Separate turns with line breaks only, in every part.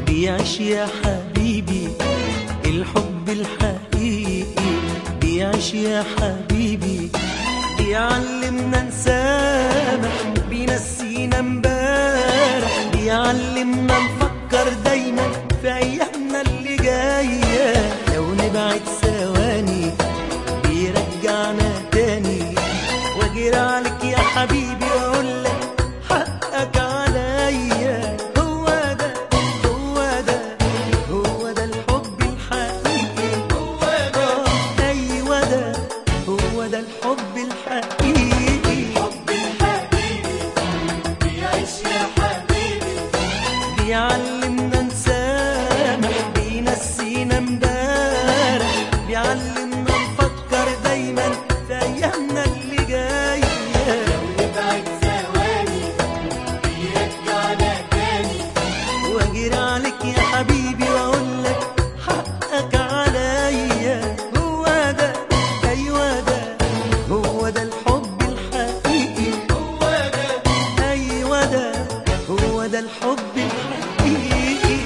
بيعيش يا حبيبي الحب الحقيقي بيعيش يا حبيبي بيعلمنا نسامح بينسينا امبارح بيعلمنا نفكر دايما في ايامنا اللي جايه لو نبعد ثواني بيرجعنا تاني واجري عليك يا حبيبي واقول لك حقك عليا هو ده هو ده هو ده الحب الحقيقي هو ده ايوه ده هو ده الحب الحقيقي
حب الحبيبي بيعيش يا حبيبي
بيعلمنا نسامح بينسينا امبارح بيعلمنا نفكر دايما في ايامنا اللي جايه
نبعد ثواني بيرجعنا تاني
واجري عليك يا حبيبي واقول لك حقك عليا هو ده ايوه ده هو ده الحب الحقيقي
هو ده
ايوه ده هو ده الحب الحقيقي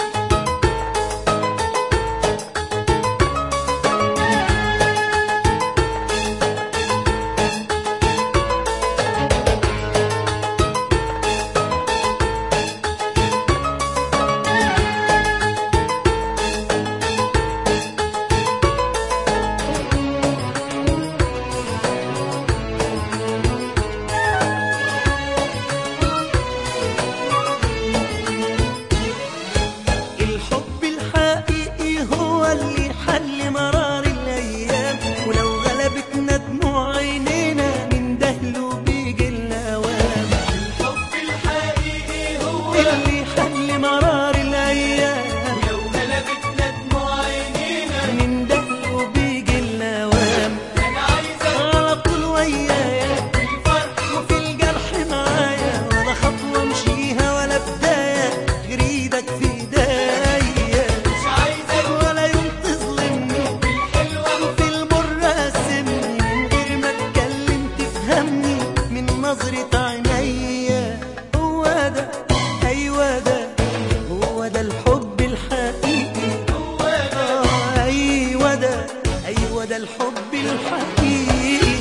الحب الحقيقي هو اللي حل مرار الايام ولو غلبتنا دموع عينينا من دهله بيجي الاوام
الحب الحقيقي هو
اللي حل مرار الايام
لو غلبتنا دموع عينينا
من دهله بيجي الاوام
انا عايزك
على طول ويايا
في الفرح
وفي الجرح معايا ولا خطوه امشيها ولا بدايه غير ايدك في ايديا
مش عايزك
ولا يوم تظلمني
بالحلوة
وفي المر قسمني من غير ما اتكلم تفهمني من نظرة عينيا هو ده ايوه ده هو ده الحب الحقيقي
هو ده
آه ايوه ده ايوه ده الحب الحقيقي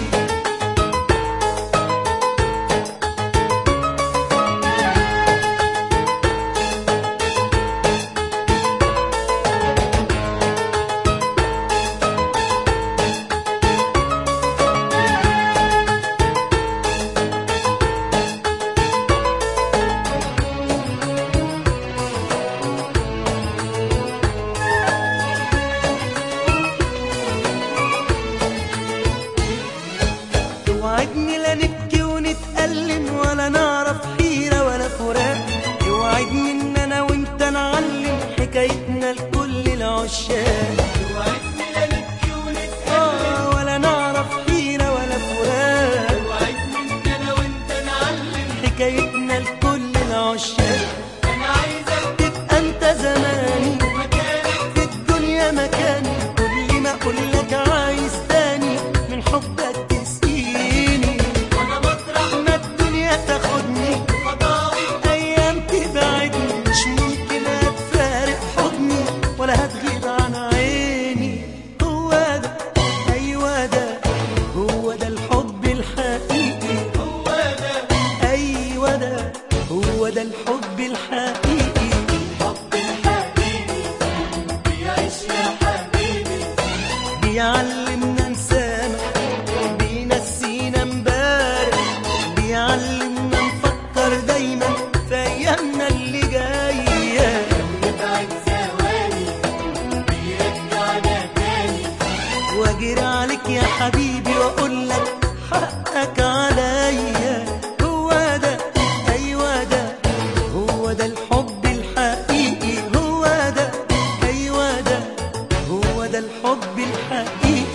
توعدني لا نبكي ونتألم ولا نعرف حيرة ولا فراق توعدني ان انا وانت نعلم حكايتنا لكل العشاق
وعدني لا نبكي ونتقابل
آه ولا نعرف حيرة ولا فراق
وعدني ان انا وانت نعلم
حكايتنا لكل العشاق
انا عايزك
تبقى انت زماني
مكانك
في الدنيا مكاني كل ما اقول لك عايز تاني من حبك تسقيني
وانا مطرح
ما الدنيا تاخدني
فضاوي
ايام تبعدني مش ممكن هتفارق حضني ولا هتغيب عن عيني هو ده ايوه ده هو ده الحب الحقيقي
هو ده
ايوه ده هو ده الحب الحقيقي
حب الحبيبي بيعيش يا حبيبي
بيعلمنا نسامح بينسينا امبارح بيعلمنا نفكر دايما في ايامنا اللي جايه
نبعد ثواني بيرجعنا تاني
واجري عليك يا حبيبي واقول لك حقك عليا هو ده ايوه ده هو ده الحب الحقيقي هو ده ايوه ده هو ده الحب الحقيقي